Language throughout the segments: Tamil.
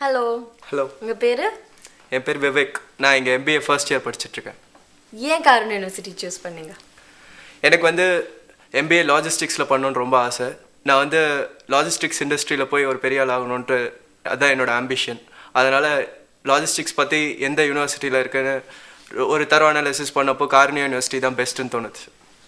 ஹலோ ஹலோ உங்கள் பேர் என் பேர் விவேக் நான் இங்கே எம்பிஏ ஃபர்ஸ்ட் இயர் படிச்சிட்ருக்கேன் ஏன் காரணம் யூனிவர்சிட்டி சூஸ் பண்ணீங்க எனக்கு வந்து எம்பிஏ லாஜிஸ்டிக்ஸில் பண்ணணுன்னு ரொம்ப ஆசை நான் வந்து லாஜிஸ்டிக்ஸ் இண்டஸ்ட்ரியில் போய் ஒரு பெரிய ஆள் ஆகணுன்ட்டு அதுதான் என்னோட ஆம்பிஷன் அதனால் லாஜிஸ்டிக்ஸ் பற்றி எந்த யூனிவர்சிட்டியில் இருக்குன்னு ஒரு தரம் அனாலிசிஸ் பண்ணப்போ கார்னியா யூனிவர்சிட்டி தான் பெஸ்ட்டுன்னு தோணுச்சு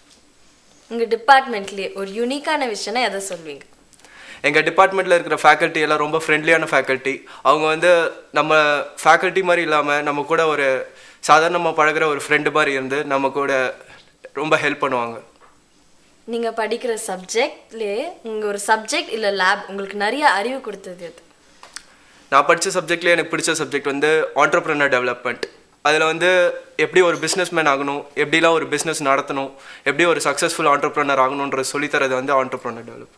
உங்கள் டிபார்ட்மெண்ட்லேயே ஒரு யூனிக்கான விஷயம்னா எதை சொல்வீங்க எங்கள் டிபார்ட்மெண்ட்டில் இருக்கிற ஃபேக்கல்ட்டி எல்லாம் ரொம்ப ஃப்ரெண்ட்லியான ஃபேக்கல்ட்டி அவங்க வந்து நம்ம ஃபேக்கல்ட்டி மாதிரி இல்லாமல் நம்ம கூட ஒரு சாதாரணமாக பழகுற ஒரு ஃப்ரெண்டு மாதிரி இருந்து நம்ம கூட ரொம்ப ஹெல்ப் பண்ணுவாங்க நீங்கள் படிக்கிற சப்ஜெக்ட்லேயே உங்கள் ஒரு சப்ஜெக்ட் இல்லை லேப் உங்களுக்கு நிறைய அறிவு கொடுத்தது எது நான் படித்த சப்ஜெக்ட்லேயே எனக்கு பிடிச்ச சப்ஜெக்ட் வந்து ஆண்டர்ப்ரனர் டெவலப்மெண்ட் அதில் வந்து எப்படி ஒரு பிஸ்னஸ் மேன் ஆகணும் எப்படிலாம் ஒரு பிஸ்னஸ் நடத்தணும் எப்படி ஒரு சக்ஸஸ்ஃபுல் ஆண்டர்ப்ரனர் ஆகணுன்றது சொல்லித்தரது வந்து ஆண்டர்ப்ரனர் டெவலப்மெண்ட்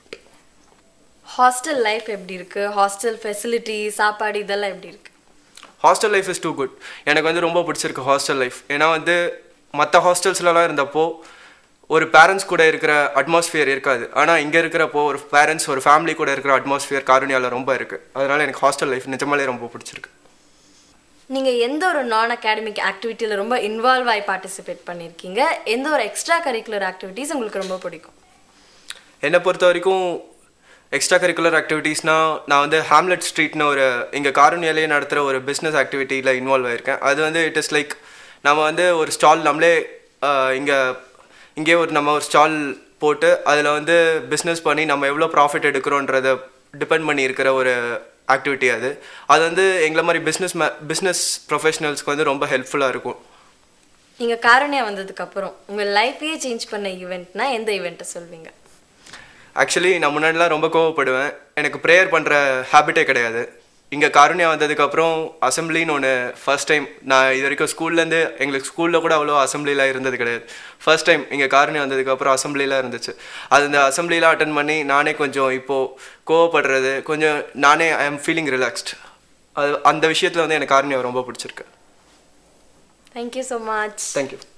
ஹாஸ்டல் லைஃப் எப்படி இருக்குது ஹாஸ்டல் ஃபெசிலிட்டி சாப்பாடு இதெல்லாம் எப்படி இருக்குது hostel life is too good எனக்கு வந்து ரொம்ப பிடிச்சிருக்கு ஹாஸ்டல் லைஃப் ஏன்னா வந்து மற்ற ஹாஸ்டல்ஸ்லலாம் இருந்தப்போ ஒரு பேரண்ட்ஸ் கூட இருக்கிற அட்மாஸ்ஃபியர் இருக்காது ஆனால் இங்கே இருக்கிறப்போ ஒரு பேரண்ட்ஸ் ஒரு ஃபேமிலி கூட இருக்கிற அட்மாஸ்ஃபியர் காரணியால் ரொம்ப இருக்குது அதனால் எனக்கு ஹாஸ்டல் லைஃப் நிஜமாலே ரொம்ப பிடிச்சிருக்கு நீங்கள் எந்த ஒரு நான் அகாடமிக் ஆக்டிவிட்டியில் ரொம்ப இன்வால்வ் ஆகி பார்ட்டிசிபேட் பண்ணியிருக்கீங்க எந்த ஒரு எக்ஸ்ட்ரா கரிக்குலர் ஆக்டிவிட்டீஸ் உங்களுக்கு ரொம்ப பிடிக்கும் என்னை பொறுத்த வரைக்கும் எக்ஸ்ட்ரா கரிக்குலர் ஆக்டிவிட்டீஸ்னால் நான் வந்து ஹாம்லெட் ஸ்ட்ரீட்னு ஒரு இங்கே காரணியாலேயே நடத்துகிற ஒரு பிஸ்னஸ் ஆக்டிவிட்டியில் இன்வால்வ் ஆயிருக்கேன் அது வந்து இட் இஸ் லைக் நம்ம வந்து ஒரு ஸ்டால் நம்மளே இங்கே இங்கே ஒரு நம்ம ஒரு ஸ்டால் போட்டு அதில் வந்து பிஸ்னஸ் பண்ணி நம்ம எவ்வளோ ப்ராஃபிட் எடுக்கிறோன்றதை டிபெண்ட் பண்ணி இருக்கிற ஒரு ஆக்டிவிட்டி அது அது வந்து எங்களை மாதிரி பிஸ்னஸ் மே பிஸ்னஸ் ப்ரொஃபஷனல்ஸ்க்கு வந்து ரொம்ப ஹெல்ப்ஃபுல்லாக இருக்கும் நீங்கள் காரணியா வந்ததுக்கப்புறம் உங்கள் லைஃப்பையே சேஞ்ச் பண்ண ஈவெண்ட்னா எந்த ஈவெண்ட்டை சொல்வீங்க ஆக்சுவலி நான் முன்னாடிலாம் ரொம்ப கோவப்படுவேன் எனக்கு ப்ரேயர் பண்ணுற ஹேபிட்டே கிடையாது இங்கே காருண்யா வந்ததுக்கப்புறம் அசம்பிளின்னு ஒன்று ஃபர்ஸ்ட் டைம் நான் இது வரைக்கும் ஸ்கூல்லேருந்து எங்களுக்கு ஸ்கூலில் கூட அவ்வளோ அசம்பிளிலாம் இருந்தது கிடையாது ஃபர்ஸ்ட் டைம் இங்கே காருண்யா வந்ததுக்கப்புறம் அசம்பிளிலாம் இருந்துச்சு அது இந்த அசம்பிளிலாம் அட்டன் பண்ணி நானே கொஞ்சம் இப்போது கோவப்படுறது கொஞ்சம் நானே ஐ எம் ஃபீலிங் ரிலாக்ஸ்ட் அது அந்த விஷயத்தில் வந்து எனக்கு காருண்யா ரொம்ப பிடிச்சிருக்கு தேங்க்யூ ஸோ மச் தேங்க்யூ